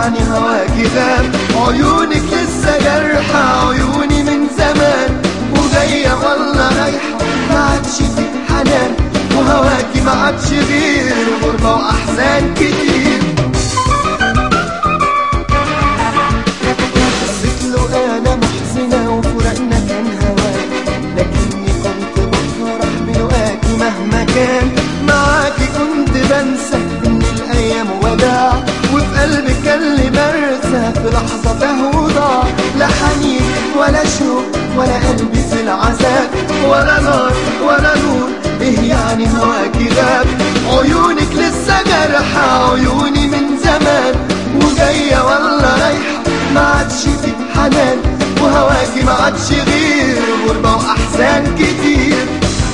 يعني هواكي غاب عيونك لسه جرحة عيوني من زمان وجاية ولا رايحة ما عادش في حنان وهواكي ما عادش غير غربة وأحزان كتير قصيت له أنا محزنة وفراقنا كان هواك لكني كنت بفرح بلقاكي مهما كان معاكي كنت بنسى إن الأيام وداع وفي قلبي كان لي مرسى في لحظة تهو ضاع لا حنين ولا شوق ولا قلبي في العذاب ولا نار ولا نور إيه يعني هواكي غاب عيونك لسه جرحة عيوني من زمان وجاية ولا رايحة ما عادش في حنان وهواكي ما عادش غير غربة وأحزان كتير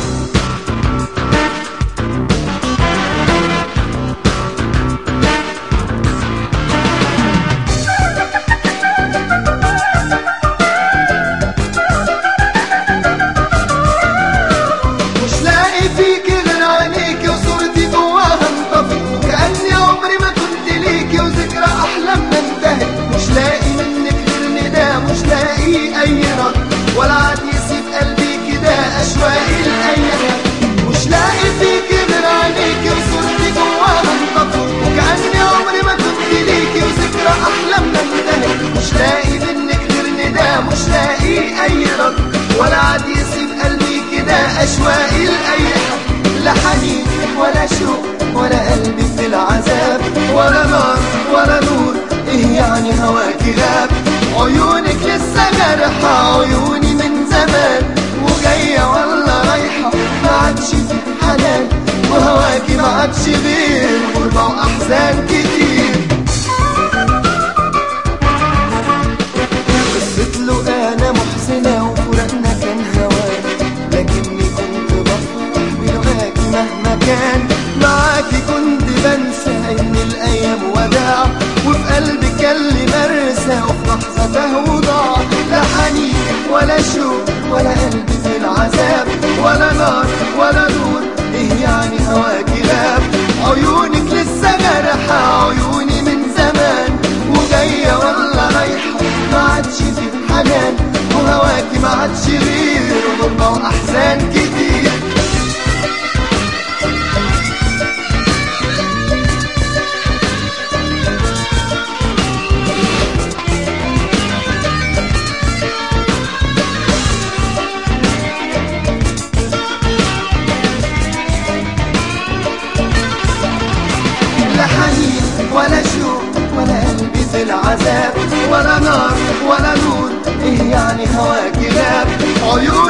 مش لاقي فيكي غير عينيكي وصورتي جواها انطفت كأني عمري ما كنت ليكي وذكرى أحلامنا انتهت مش لاقي منك غير نداء مش لاقي أي رد ولا عاد يسيب قلبي كده أشواقي الأيام مش لاقي فيكي غير عينيكي وصورتي جواها انطفت وكأني عمري ما كنت ليكي وذكرى أحلامنا انتهت مش لاقي منك غير نداء مش لاقي أي رد ولا عاد يسيب قلبي كده أشواقي لأي حد لا حنين ولا شوق ولا قلبي في العذاب ولا نار ولا نور إيه يعني هواكي غاب عيونك لسه جرحة عيوني من زمان وجاية ولا رايحة ما عادش في حنان وهواكي ما عادش غير غربة وأحزان كتير قصت له انا محزنة وفراقنا كان هواك لكني كنت بفرح بلقاكي مهما كان معاكي كنت بنسى ان الايام وداع وفي قلبي كان لي مرسى وفي لحظة تهو ضاع لا حنين ولا شوق ولا قلبي في العذاب ولا نار ولا نور ايه يعني هواكي غاب عيونك لسه جرحة عيوني من زمان وجاية ولا رايحة ما عادش في حنان وهواكي ما عادش غير غربة وأحزان كتير لا حنين ولا شوق ولا قلبي في العذاب ولا نار ولا نور ايه يعني هواكي غاب عيون